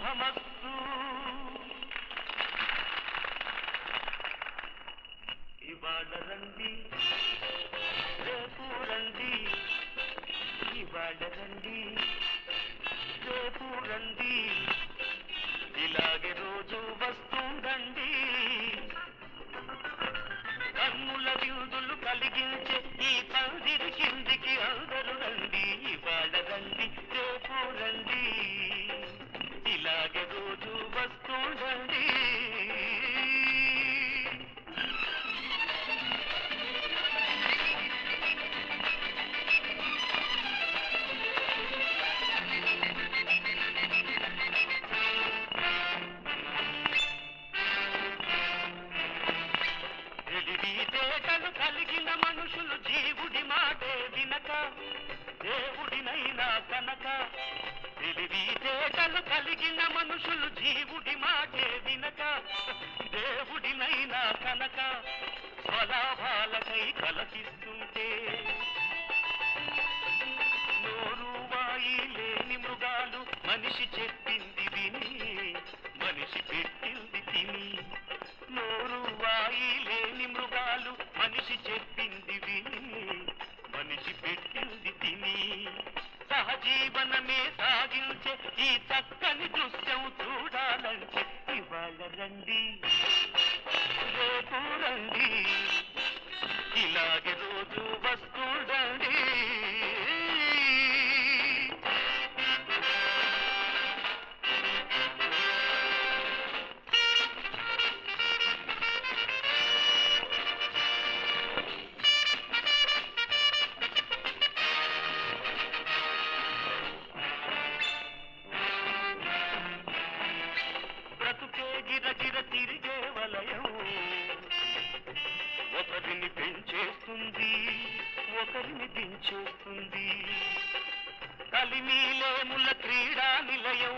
శుభమస్తు ఇవాళ రండి రేపు రండి ఇవాళ రండి రేపు రండి ఇలాగే రోజు వస్తుందండి కన్నుల విందులు కలిగించే ఈ పందిరి కిందికి అందరూ రండి ఇవాళ రండి రేపు రండి ఇలాగే రోజు వస్తుండండి తెలివితేటలు కలిగిన మనుషులు జీవుడి మాటే వినక దేవుడినైనా కనక తెలివితేటలు కలిగిన మనుషులు జీవుడి మాటే వినక దేవుడినైనా కనక స్వలాభాలకై కలసిస్తుంటే నోరు వాయి లేని మృగాలు మనిషి చెప్పింది విని మనిషి పెట్టింది తిని నోరు వాయి లేని మృగాలు మనిషి చెప్పింది విని మనిషి పెట్టింది తిని సహజీవనమే సాగించే ఈ చక్కని దృశ్యం చూడాలంటే ఇవాళ రండి రేపు రండి ఇలాగే రోజు వస్తుండండి బ్రతుకే గిరగిర తిరిగే వలయం ఒకరిని పెంచేస్తుంది ఒకరిని దించేస్తుంది కలిమీలేముల క్రీడా నిలయం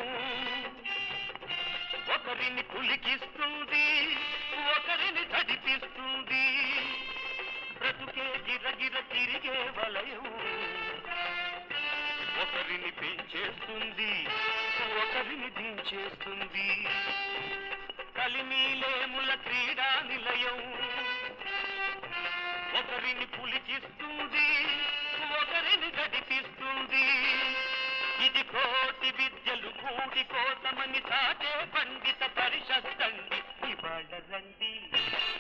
ఒకరిని పులికిస్తుంది ఒకరిని తడిపిస్తుంది బ్రతుకే గిరగిర తిరిగే వలయం ఒకరిని పెంచేస్తుంది ఒకరిని దించేస్తుంది కలిమీలేముల క్రీడా నిలయం ఒకరిని పులికిస్తుంది ఒకరిని గడిపిస్తుంది ఇది కోటి విద్యలు కూటి కోసమని సాటే పండిత పరిషత్తండి ఇవాళ రండి